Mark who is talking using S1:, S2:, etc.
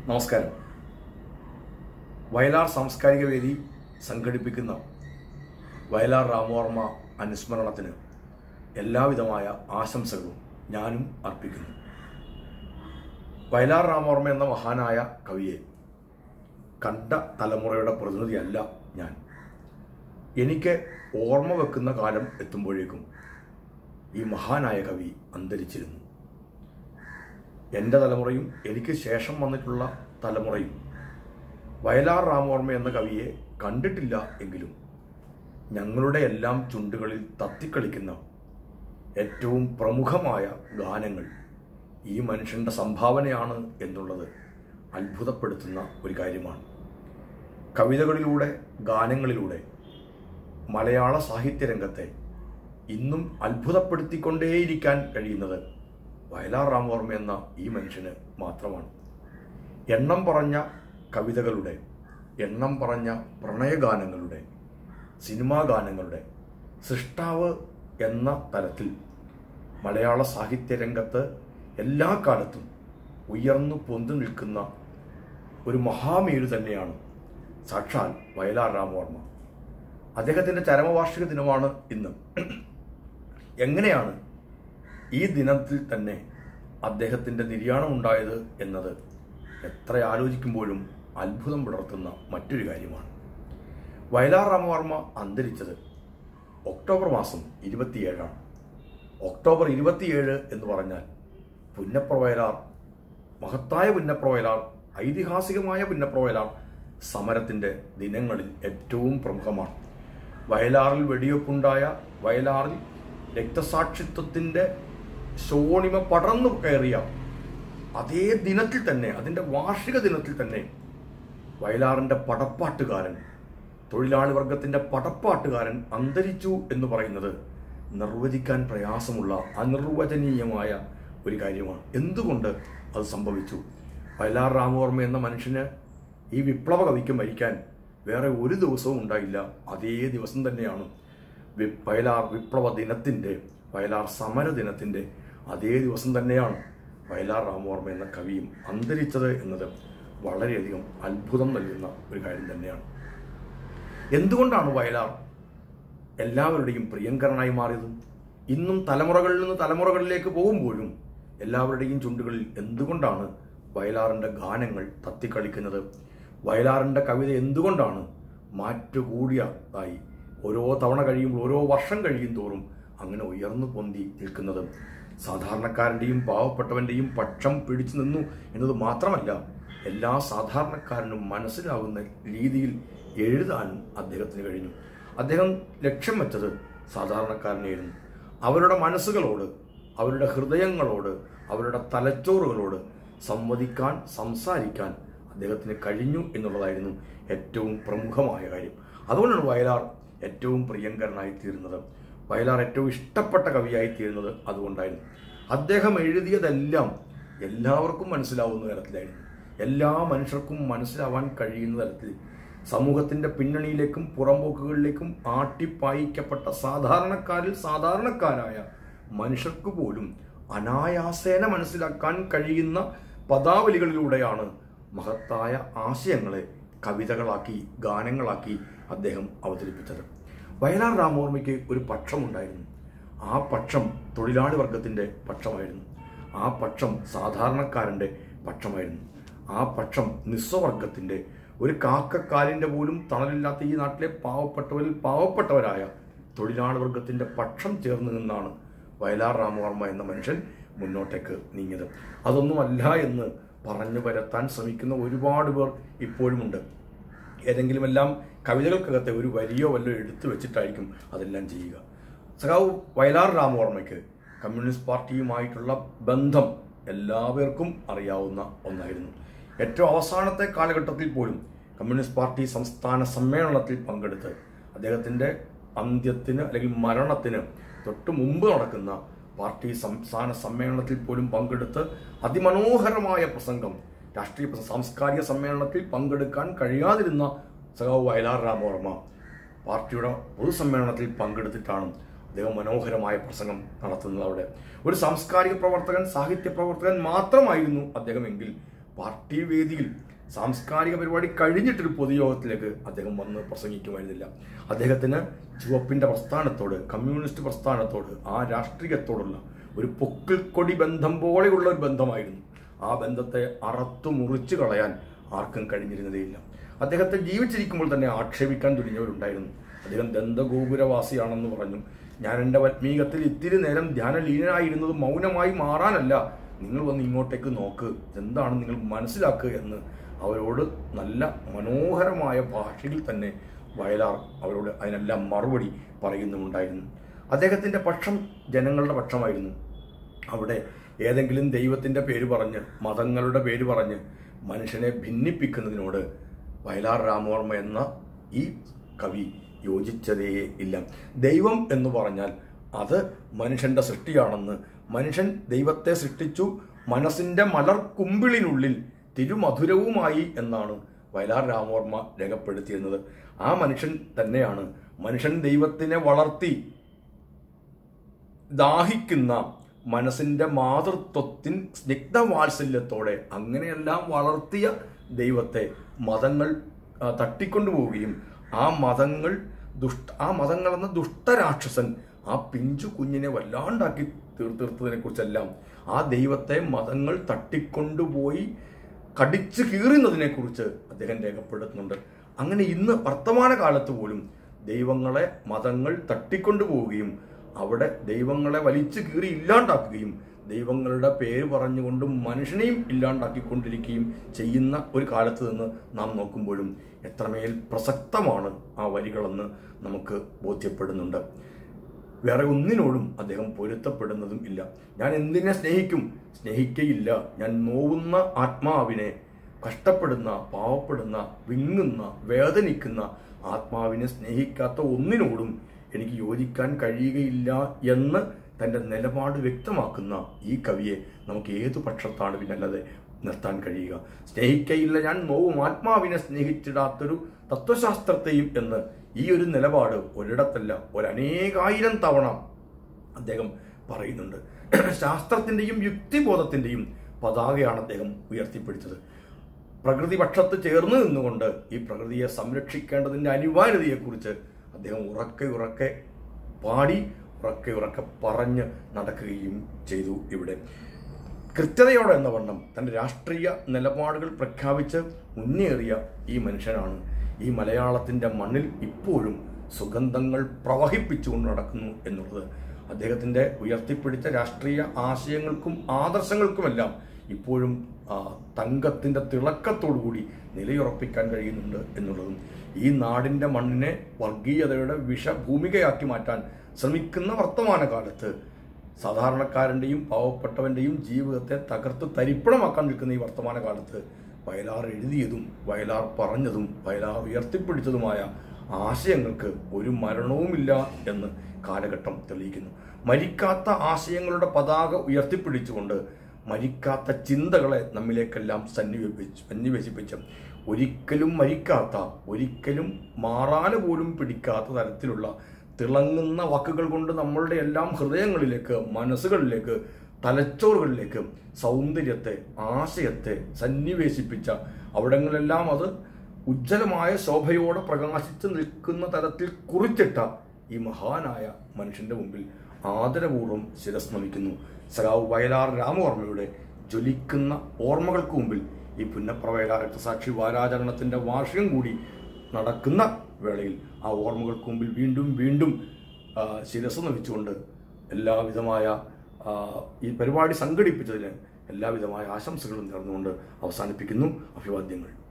S1: നമസ്കാരം വയലാർ സാംസ്കാരിക വേദി സംഘടിപ്പിക്കുന്ന വയലാർ രാമവർമ്മ അനുസ്മരണത്തിന് എല്ലാവിധമായ ആശംസകളും ഞാനും അർപ്പിക്കുന്നു വയലാർ രാമവർമ്മ എന്ന മഹാനായ കവിയെ കണ്ട തലമുറയുടെ പ്രതിനിധിയല്ല ഞാൻ എനിക്ക് ഓർമ്മ വെക്കുന്ന കാലം എത്തുമ്പോഴേക്കും ഈ മഹാനായ കവി അന്തരിച്ചിരുന്നു എൻ്റെ തലമുറയും എനിക്ക് ശേഷം വന്നിട്ടുള്ള തലമുറയും വയലാർ രാമവർമ്മ എന്ന കവിയെ കണ്ടിട്ടില്ല എങ്കിലും ഞങ്ങളുടെ എല്ലാം ചുണ്ടുകളിൽ തത്തിക്കളിക്കുന്ന ഏറ്റവും പ്രമുഖമായ ഗാനങ്ങൾ ഈ മനുഷ്യൻ്റെ സംഭാവനയാണ് എന്നുള്ളത് അത്ഭുതപ്പെടുത്തുന്ന ഒരു കാര്യമാണ് കവിതകളിലൂടെ ഗാനങ്ങളിലൂടെ മലയാള സാഹിത്യരംഗത്തെ ഇന്നും അത്ഭുതപ്പെടുത്തിക്കൊണ്ടേയിരിക്കാൻ കഴിയുന്നത് വയലാർ രാമവർമ്മ എന്ന ഈ മനുഷ്യന് മാത്രമാണ് എണ്ണം പറഞ്ഞ കവിതകളുടെ എണ്ണം പറഞ്ഞ പ്രണയഗാനങ്ങളുടെ സിനിമാ ഗാനങ്ങളുടെ സൃഷ്ടാവ് എന്ന തലത്തിൽ മലയാള സാഹിത്യരംഗത്ത് എല്ലാ കാലത്തും ഉയർന്നു പൊന്തു നിൽക്കുന്ന ഒരു മഹാമേരു തന്നെയാണ് സാക്ഷാൽ വയലാർ രാമവർമ്മ അദ്ദേഹത്തിൻ്റെ ചരമവാർഷിക ദിനമാണ് ഇന്ന് എങ്ങനെയാണ് ഈ ദിനത്തിൽ തന്നെ അദ്ദേഹത്തിൻ്റെ നിര്യാണം ഉണ്ടായത് എന്നത് എത്ര ആലോചിക്കുമ്പോഴും അത്ഭുതം പുലർത്തുന്ന മറ്റൊരു കാര്യമാണ് വയലാർ രാമവർമ്മ അന്തരിച്ചത് ഒക്ടോബർ മാസം ഇരുപത്തിയേഴാണ് ഒക്ടോബർ ഇരുപത്തിയേഴ് എന്ന് പറഞ്ഞാൽ പുന്നപ്ര വയലാർ മഹത്തായ പുന്നപ്ര വയലാർ ഐതിഹാസികമായ പുന്നപ്ര വയലാർ സമരത്തിൻ്റെ ദിനങ്ങളിൽ ഏറ്റവും പ്രമുഖമാണ് വയലാറിൽ വെടിവെപ്പുണ്ടായ വയലാറിൽ രക്തസാക്ഷിത്വത്തിൻ്റെ ശോണിമ പടർന്നു കയറിയ അതേ ദിനത്തിൽ തന്നെ അതിൻ്റെ വാർഷിക ദിനത്തിൽ തന്നെ വയലാറിൻ്റെ പടപ്പാട്ടുകാരൻ തൊഴിലാളി വർഗത്തിൻ്റെ പടപ്പാട്ടുകാരൻ അന്തരിച്ചു എന്ന് പറയുന്നത് നിർവചിക്കാൻ പ്രയാസമുള്ള അനിർവചനീയമായ ഒരു കാര്യമാണ് എന്തുകൊണ്ട് അത് സംഭവിച്ചു വയലാർ രാമവർമ്മ എന്ന മനുഷ്യന് ഈ വിപ്ലവ കവിക്ക് മരിക്കാൻ വേറെ ഒരു ദിവസവും ഉണ്ടായില്ല അതേ ദിവസം തന്നെയാണ് വി- വയലാർ വിപ്ലവ ദിനത്തിൻ്റെ വയലാർ സമര ദിനത്തിൻ്റെ അതേ ദിവസം തന്നെയാണ് വയലാർ രാമവർമ്മ എന്ന കവിയും അന്തരിച്ചത് എന്നത് വളരെയധികം അത്ഭുതം നൽകുന്ന ഒരു കാര്യം തന്നെയാണ് എന്തുകൊണ്ടാണ് വയലാർ എല്ലാവരുടെയും പ്രിയങ്കരനായി മാറിയത് ഇന്നും തലമുറകളിൽ നിന്ന് തലമുറകളിലേക്ക് പോകുമ്പോഴും എല്ലാവരുടെയും ചുണ്ടുകളിൽ എന്തുകൊണ്ടാണ് വയലാറിൻ്റെ ഗാനങ്ങൾ തത്തിക്കളിക്കുന്നത് വയലാറിൻ്റെ കവിത എന്തുകൊണ്ടാണ് മാറ്റുകൂടിയതായി ഓരോ തവണ കഴിയുമ്പോൾ ഓരോ വർഷം കഴിയും തോറും അങ്ങനെ ഉയർന്നു പൊന്തി നിൽക്കുന്നത് സാധാരണക്കാരൻ്റെയും പാവപ്പെട്ടവൻ്റെയും പക്ഷം പിടിച്ചു നിന്നു എന്നത് മാത്രമല്ല എല്ലാ സാധാരണക്കാരനും മനസ്സിലാവുന്ന രീതിയിൽ എഴുതാനും അദ്ദേഹത്തിന് കഴിഞ്ഞു അദ്ദേഹം ലക്ഷ്യം വെച്ചത് സാധാരണക്കാരനെയായിരുന്നു അവരുടെ മനസ്സുകളോട് അവരുടെ ഹൃദയങ്ങളോട് അവരുടെ തലച്ചോറുകളോട് സംവദിക്കാൻ സംസാരിക്കാൻ അദ്ദേഹത്തിന് കഴിഞ്ഞു എന്നുള്ളതായിരുന്നു ഏറ്റവും പ്രമുഖമായ കാര്യം അതുകൊണ്ടാണ് വയലാർ ഏറ്റവും പ്രിയങ്കരനായി തീരുന്നത് വയലാർ ഏറ്റവും ഇഷ്ടപ്പെട്ട കവിയായി തീരുന്നത് അതുകൊണ്ടായിരുന്നു അദ്ദേഹം എഴുതിയതെല്ലാം എല്ലാവർക്കും മനസ്സിലാവുന്ന തരത്തിലായിരുന്നു എല്ലാ മനുഷ്യർക്കും മനസ്സിലാവാൻ കഴിയുന്ന തരത്തിൽ സമൂഹത്തിന്റെ പിന്നണിയിലേക്കും പുറമ്പോക്കുകളിലേക്കും ആട്ടിപ്പായിക്കപ്പെട്ട സാധാരണക്കാരിൽ സാധാരണക്കാരായ മനുഷ്യർക്ക് പോലും അനായാസേന മനസ്സിലാക്കാൻ കഴിയുന്ന പദാവലികളിലൂടെയാണ് മഹത്തായ ആശയങ്ങളെ കവിതകളാക്കി ഗാനങ്ങളാക്കി അദ്ദേഹം അവതരിപ്പിച്ചത് വയലാർ രാമവർമ്മയ്ക്ക് ഒരു പക്ഷമുണ്ടായിരുന്നു ആ പക്ഷം തൊഴിലാളി വർഗത്തിൻ്റെ പക്ഷമായിരുന്നു ആ പക്ഷം സാധാരണക്കാരൻ്റെ പക്ഷമായിരുന്നു ആ പക്ഷം നിസ്വവർഗത്തിൻ്റെ ഒരു കാക്കക്കാലിൻ്റെ പോലും തണലില്ലാത്ത ഈ നാട്ടിലെ പാവപ്പെട്ടവരിൽ പാവപ്പെട്ടവരായ തൊഴിലാളി വർഗത്തിൻ്റെ പക്ഷം ചേർന്ന് നിന്നാണ് വയലാർ രാമവർമ്മ എന്ന മനുഷ്യൻ മുന്നോട്ടേക്ക് നീങ്ങിയത് അതൊന്നുമല്ല എന്ന് പറഞ്ഞു പരത്താൻ ശ്രമിക്കുന്ന ഒരുപാട് പേർ ഇപ്പോഴുമുണ്ട് ഏതെങ്കിലും എല്ലാം കവിതകൾക്കകത്തെ ഒരു വരിയോ വല്ലോ എടുത്തു വെച്ചിട്ടായിരിക്കും അതെല്ലാം ചെയ്യുക സഖാവ് വയലാർ രാമവർമ്മയ്ക്ക് കമ്മ്യൂണിസ്റ്റ് പാർട്ടിയുമായിട്ടുള്ള ബന്ധം എല്ലാവർക്കും അറിയാവുന്ന ഒന്നായിരുന്നു ഏറ്റവും അവസാനത്തെ കാലഘട്ടത്തിൽ പോലും കമ്മ്യൂണിസ്റ്റ് പാർട്ടി സംസ്ഥാന സമ്മേളനത്തിൽ പങ്കെടുത്ത് അദ്ദേഹത്തിൻ്റെ അന്ത്യത്തിന് അല്ലെങ്കിൽ മരണത്തിന് തൊട്ട് മുമ്പ് നടക്കുന്ന പാർട്ടി സംസ്ഥാന സമ്മേളനത്തിൽ പോലും പങ്കെടുത്ത് അതിമനോഹരമായ പ്രസംഗം രാഷ്ട്രീയ പ്രസ- സാംസ്കാരിക സമ്മേളനത്തിൽ പങ്കെടുക്കാൻ കഴിയാതിരുന്ന സഖാവ് വയലാർ രാമവർമ്മ പാർട്ടിയുടെ പൊതുസമ്മേളനത്തിൽ പങ്കെടുത്തിട്ടാണ് അദ്ദേഹം മനോഹരമായ പ്രസംഗം നടത്തുന്നത് അവിടെ ഒരു സാംസ്കാരിക പ്രവർത്തകൻ സാഹിത്യ പ്രവർത്തകൻ മാത്രമായിരുന്നു അദ്ദേഹമെങ്കിൽ പാർട്ടി വേദിയിൽ സാംസ്കാരിക പരിപാടി കഴിഞ്ഞിട്ടൊരു പൊതുയോഗത്തിലേക്ക് അദ്ദേഹം വന്ന് പ്രസംഗിക്കുമായിരുന്നില്ല അദ്ദേഹത്തിന് ചുവപ്പിന്റെ പ്രസ്ഥാനത്തോട് കമ്മ്യൂണിസ്റ്റ് പ്രസ്ഥാനത്തോട് ആ രാഷ്ട്രീയത്തോടുള്ള ഒരു പൊക്കിൾക്കൊടി ബന്ധം പോലെയുള്ള ഒരു ബന്ധമായിരുന്നു ആ ബന്ധത്തെ അറത്തു മുറിച്ചു കളയാൻ ആർക്കും കഴിഞ്ഞിരുന്നതേയില്ല അദ്ദേഹത്തെ ജീവിച്ചിരിക്കുമ്പോൾ തന്നെ ആക്ഷേപിക്കാൻ തുനിഞ്ഞവരുണ്ടായിരുന്നു അദ്ദേഹം ദന്തഗോപുരവാസിയാണെന്ന് പറഞ്ഞു ഞാൻ എൻ്റെ വത്മീകത്തിൽ ഇത്തിരി നേരം ധ്യാനലീനനായിരുന്നത് മൗനമായി മാറാനല്ല നിങ്ങൾ വന്ന് ഇങ്ങോട്ടേക്ക് നോക്ക് എന്താണ് നിങ്ങൾ മനസ്സിലാക്കുക എന്ന് അവരോട് നല്ല മനോഹരമായ ഭാഷയിൽ തന്നെ വയലാർ അവരോട് അതിനെല്ലാം മറുപടി പറയുന്നുമുണ്ടായിരുന്നു അദ്ദേഹത്തിൻ്റെ പക്ഷം ജനങ്ങളുടെ പക്ഷമായിരുന്നു അവിടെ ഏതെങ്കിലും ദൈവത്തിൻ്റെ പേര് പറഞ്ഞ് മതങ്ങളുടെ പേര് പറഞ്ഞ് മനുഷ്യനെ ഭിന്നിപ്പിക്കുന്നതിനോട് വയലാർ രാമവർമ്മ എന്ന ഈ കവി യോജിച്ചതേ ഇല്ല ദൈവം എന്ന് പറഞ്ഞാൽ അത് മനുഷ്യന്റെ സൃഷ്ടിയാണെന്ന് മനുഷ്യൻ ദൈവത്തെ സൃഷ്ടിച്ചു മനസ്സിന്റെ മലർ കുമ്പിളിനുള്ളിൽ തിരുമധുരവുമായി എന്നാണ് വയലാർ രാമവർമ്മ രേഖപ്പെടുത്തിയിരുന്നത് ആ മനുഷ്യൻ തന്നെയാണ് മനുഷ്യൻ ദൈവത്തിനെ വളർത്തി ദാഹിക്കുന്ന മനസ്സിന്റെ മാതൃത്വത്തിൻ സ്നിഗ്ധവാത്സല്യത്തോടെ അങ്ങനെയെല്ലാം വളർത്തിയ ദൈവത്തെ മതങ്ങൾ ആ, തട്ടിക്കൊണ്ടുപോവുകയും ആ മതങ്ങൾ ദുഷ്ട ആ മതങ്ങൾ എന്ന ദുഷ്ടരാക്ഷസൻ ആ പിഞ്ചു കുഞ്ഞിനെ വല്ലാണ്ടാക്കി തീർത്തീർത്തതിനെ കുറിച്ചെല്ലാം ആ ദൈവത്തെ മതങ്ങൾ തട്ടിക്കൊണ്ടുപോയി കടിച്ചു കീറുന്നതിനെ കുറിച്ച് അദ്ദേഹം രേഖപ്പെടുത്തുന്നുണ്ട് അങ്ങനെ ഇന്ന് വർത്തമാന കാലത്ത് പോലും ദൈവങ്ങളെ മതങ്ങൾ തട്ടിക്കൊണ്ടുപോവുകയും അവിടെ ദൈവങ്ങളെ വലിച്ചു കീറി ഇല്ലാണ്ടാക്കുകയും ദൈവങ്ങളുടെ പേര് പറഞ്ഞുകൊണ്ട് മനുഷ്യനെയും ഇല്ലാണ്ടാക്കിക്കൊണ്ടിരിക്കുകയും ചെയ്യുന്ന ഒരു കാലത്ത് നിന്ന് നാം നോക്കുമ്പോഴും എത്രമേൽ പ്രസക്തമാണ് ആ വരികളെന്ന് നമുക്ക് ബോധ്യപ്പെടുന്നുണ്ട് വേറെ ഒന്നിനോടും അദ്ദേഹം പൊരുത്തപ്പെടുന്നതും ഇല്ല ഞാൻ എന്തിനെ സ്നേഹിക്കും സ്നേഹിക്കയില്ല ഞാൻ നോവുന്ന ആത്മാവിനെ കഷ്ടപ്പെടുന്ന പാവപ്പെടുന്ന വിങ്ങുന്ന വേദനിക്കുന്ന ആത്മാവിനെ സ്നേഹിക്കാത്ത ഒന്നിനോടും എനിക്ക് യോജിക്കാൻ കഴിയുകയില്ല എന്ന് തൻ്റെ നിലപാട് വ്യക്തമാക്കുന്ന ഈ കവിയെ നമുക്ക് ഏതു പക്ഷത്താണ് പിന്നല്ലാതെ നിർത്താൻ കഴിയുക സ്നേഹിക്കയില്ല ഞാൻ നോവും ആത്മാവിനെ സ്നേഹിച്ചിടാത്തൊരു തത്വശാസ്ത്രത്തെയും എന്ന് ഈ ഒരു നിലപാട് ഒരിടത്തല്ല ഒരനേകായിരം തവണ അദ്ദേഹം പറയുന്നുണ്ട് ശാസ്ത്രത്തിന്റെയും യുക്തിബോധത്തിന്റെയും പതാകയാണ് അദ്ദേഹം ഉയർത്തിപ്പിടിച്ചത് പ്രകൃതി പക്ഷത്ത് ചേർന്ന് നിന്നുകൊണ്ട് ഈ പ്രകൃതിയെ സംരക്ഷിക്കേണ്ടതിന്റെ അനിവാര്യതയെക്കുറിച്ച് അദ്ദേഹം ഉറക്കെ ഉറക്കെ പാടി ഉറക്കെ ഉറക്കെ പറഞ്ഞ് നടക്കുകയും ചെയ്തു ഇവിടെ കൃത്യതയോടെ എന്ന വണ്ണം തന്റെ രാഷ്ട്രീയ നിലപാടുകൾ പ്രഖ്യാപിച്ച് മുന്നേറിയ ഈ മനുഷ്യനാണ് ഈ മലയാളത്തിന്റെ മണ്ണിൽ ഇപ്പോഴും സുഗന്ധങ്ങൾ പ്രവഹിപ്പിച്ചുകൊണ്ട് നടക്കുന്നു എന്നുള്ളത് അദ്ദേഹത്തിന്റെ ഉയർത്തിപ്പിടിച്ച രാഷ്ട്രീയ ആശയങ്ങൾക്കും ആദർശങ്ങൾക്കുമെല്ലാം ഇപ്പോഴും ആ, തങ്കത്തിന്റെ തിളക്കത്തോടുകൂടി നിലയുറപ്പിക്കാൻ കഴിയുന്നുണ്ട് എന്നുള്ളതും ഈ നാടിന്റെ മണ്ണിനെ വർഗീയതയുടെ വിഷഭൂമികയാക്കി മാറ്റാൻ ശ്രമിക്കുന്ന വർത്തമാനകാലത്ത് സാധാരണക്കാരൻ്റെയും പാവപ്പെട്ടവൻ്റെയും ജീവിതത്തെ തകർത്ത് തരിപ്പണമാക്കാൻ നിൽക്കുന്ന ഈ വർത്തമാനകാലത്ത് വയലാർ എഴുതിയതും വയലാർ പറഞ്ഞതും വയലാർ ഉയർത്തിപ്പിടിച്ചതുമായ ആശയങ്ങൾക്ക് ഒരു മരണവുമില്ല എന്ന് കാലഘട്ടം തെളിയിക്കുന്നു മരിക്കാത്ത ആശയങ്ങളുടെ പതാക ഉയർത്തിപ്പിടിച്ചുകൊണ്ട് മരിക്കാത്ത ചിന്തകളെ നമ്മിലേക്കെല്ലാം സന്നിവേശിപ്പിച്ച് സന്നിവേശിപ്പിച്ച് ഒരിക്കലും മരിക്കാത്ത ഒരിക്കലും മാറാന് പോലും പിടിക്കാത്ത തരത്തിലുള്ള തിളങ്ങുന്ന വാക്കുകൾ കൊണ്ട് നമ്മളുടെ എല്ലാം ഹൃദയങ്ങളിലേക്ക് മനസ്സുകളിലേക്ക് തലച്ചോറുകളിലേക്ക് സൗന്ദര്യത്തെ ആശയത്തെ സന്നിവേശിപ്പിച്ച അവിടങ്ങളെല്ലാം അത് ഉജ്ജ്വലമായ ശോഭയോടെ പ്രകാശിച്ച് നിൽക്കുന്ന തരത്തിൽ കുറിച്ചിട്ട ഈ മഹാനായ മനുഷ്യന്റെ മുമ്പിൽ ആദരപൂർവ്വം ശിരസ് നമിക്കുന്നു സഖാവ് വയലാർ രാമവർമ്മയുടെ ജ്വലിക്കുന്ന ഓർമ്മകൾക്ക് മുമ്പിൽ ഈ പുന്നപ്ര വയലാർ രക്തസാക്ഷി വാരാചരണത്തിന്റെ വാർഷികം കൂടി നടക്കുന്ന വേളയിൽ ആ ഓർമ്മകൾക്ക് മുമ്പിൽ വീണ്ടും വീണ്ടും ആ, ശിരസ് നമിച്ചുകൊണ്ട് എല്ലാവിധമായ ആ, ഈ പരിപാടി സംഘടിപ്പിച്ചതിന് എല്ലാവിധമായ ആശംസകളും നേർന്നുകൊണ്ട് അവസാനിപ്പിക്കുന്നു അഭിവാദ്യങ്ങൾ